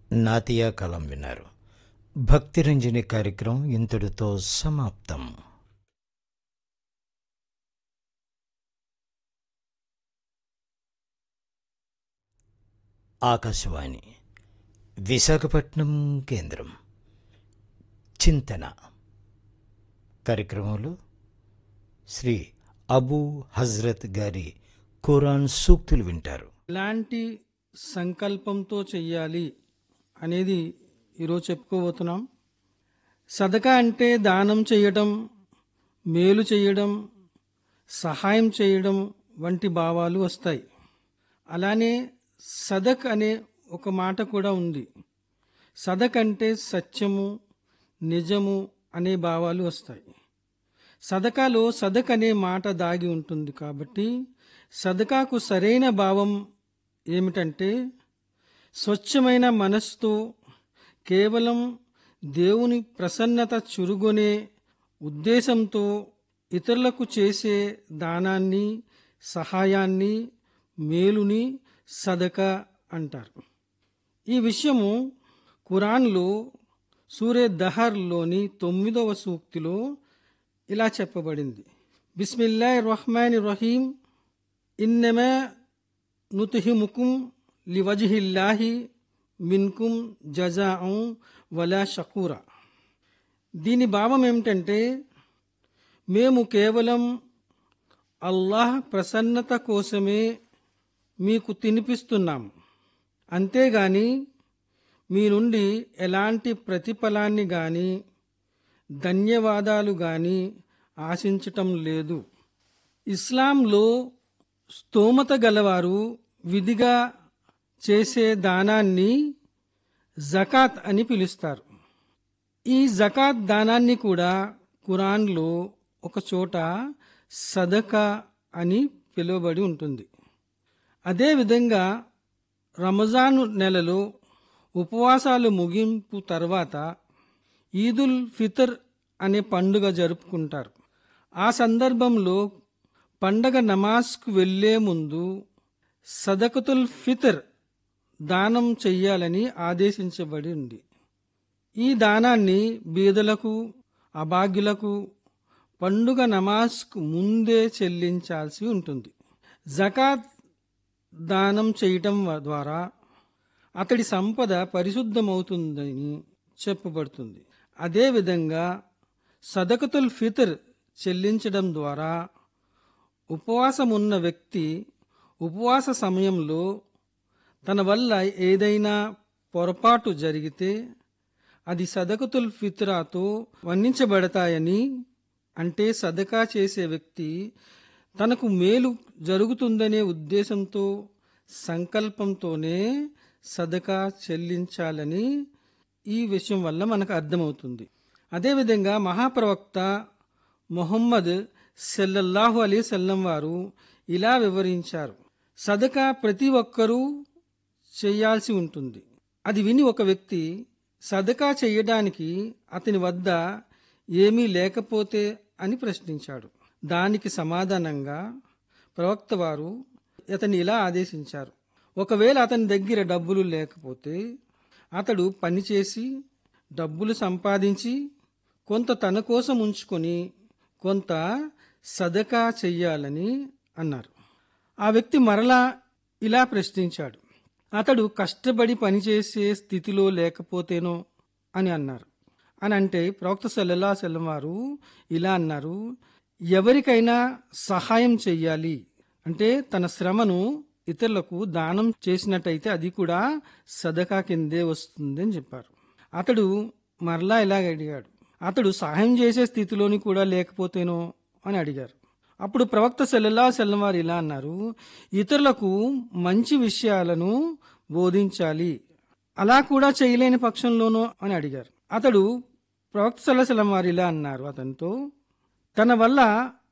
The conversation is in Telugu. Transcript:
నాతియా కలం విన్నారు భక్తిరంజని కార్యక్రమం ఇంతటితో సమాప్తం ఆకాశవాణి విశాఖపట్నం కేంద్రం చింతన కార్యక్రమంలో శ్రీ అబూ హజ్రత్ గారి ఖురాన్ సూక్తులు వింటారు ఎలాంటి సంకల్పంతో చెయ్యాలి అనేది ఈరోజు చెప్పుకోబోతున్నాం సదకా అంటే దానం చేయడం మేలు చేయడం సహాయం చేయడం వంటి భావాలు వస్తాయి అలానే సదక్ అనే ఒక మాట కూడా ఉంది సదక్ అంటే సత్యము నిజము అనే భావాలు వస్తాయి సదకాలో సదక్ అనే మాట దాగి ఉంటుంది కాబట్టి సదకాకు సరైన భావం ఏమిటంటే స్వచ్ఛమైన మనస్సుతో కేవలం దేవుని ప్రసన్నత చురుగొనే ఉద్దేశంతో ఇతరులకు చేసే దానాన్ని సహాయాన్ని మేలుని సదక అంటారు ఈ విషయము ఖురాన్లో సూర్య దహర్లోని తొమ్మిదవ సూక్తిలో ఇలా చెప్పబడింది బిస్మిల్లా రహమాన్ రహీం ఇన్నమే నుతుహిముకుం లివజ్హిల్లాహి మిన్కుం జజాం వలా షకూరా దీని భావం ఏమిటంటే మేము కేవలం అల్లాహ్ ప్రసన్నత కోసమే మీకు తినిపిస్తున్నాము అంతేగాని మీ నుండి ఎలాంటి ప్రతిఫలాన్ని గాని ధన్యవాదాలు గాని ఆశించటం లేదు ఇస్లాంలో స్తోమత గలవారు విధిగా చేసే దానాన్ని జకాత్ అని పిలుస్తారు ఈ జకాత్ దానాన్ని కూడా ఖురాన్లో ఒక చోట సదకా అని పిలువబడి ఉంటుంది అదేవిధంగా రంజాను నెలలో ఉపవాసాలు ముగింపు తర్వాత ఈదుల్ ఫితర్ అనే పండుగ జరుపుకుంటారు ఆ సందర్భంలో పండగ నమాజ్కు వెళ్లే ముందు సదకతుల్ ఫితర్ దానం చెయ్యాలని ఆదేశించబడి ఉంది ఈ దానాన్ని బీదలకు అభాగ్యులకు పండుగ నమాజ్కు ముందే చెల్లించాల్సి ఉంటుంది జకాత్ దానం చేయటం ద్వారా అతడి సంపద పరిశుద్ధమవుతుందని చెప్పబడుతుంది అదేవిధంగా సదకతుల్ ఫితర్ చెల్లించడం ద్వారా ఉపవాసం ఉన్న వ్యక్తి ఉపవాస సమయంలో తన వల్ల ఏదైనా పొరపాటు జరిగితే అది సదకతుల్ ఫిత్రాతో వర్ణించబడతాయని అంటే సదకా చేసే వ్యక్తి తనకు మేలు జరుగుతుందనే ఉద్దేశంతో సంకల్పంతోనే సదకా చెల్లించాలని ఈ విషయం వల్ల మనకు అర్థమవుతుంది అదేవిధంగా మహాప్రవక్త మొహమ్మద్ సెల్లల్లాహు అలీ సల్లం వారు ఇలా వివరించారు సదకా ప్రతి ఒక్కరూ చేయాల్సి ఉంటుంది అది విని ఒక వ్యక్తి సదకా చెయ్యడానికి అతని వద్ద ఏమీ లేకపోతే అని ప్రశ్నించాడు దానికి సమాధానంగా ప్రవక్త వారు అతన్ని ఇలా ఆదేశించారు ఒకవేళ అతని దగ్గర డబ్బులు లేకపోతే అతడు పనిచేసి డబ్బులు సంపాదించి కొంత తన కోసం ఉంచుకొని కొంత సదకా చెయ్యాలని అన్నారు ఆ వ్యక్తి మరలా ఇలా ప్రశ్నించాడు అతడు కష్టపడి పనిచేసే స్థితిలో లేకపోతేనో అని అన్నారు అని అంటే ప్రవక్త సల్లల్లా సెల్లం వారు ఇలా అన్నారు ఎవరికైనా సహాయం చెయ్యాలి అంటే తన శ్రమను ఇతరులకు దానం చేసినట్టయితే అది కూడా సదకా కిందే వస్తుంది అని చెప్పారు అతడు మరలా ఇలాగ అడిగాడు అతడు సహాయం చేసే స్థితిలోని కూడా లేకపోతేనో అని అడిగారు అప్పుడు ప్రవక్త సల్లల్లా సెల్లం వారు ఇలా అన్నారు ఇతరులకు మంచి విషయాలను బోధించాలి అలా కూడా చేయలేని పక్షంలోనో అని అడిగారు అతడు ప్రవక్త సల్లల్లాహు వారు ఇలా అన్నారు అతనితో తన వల్ల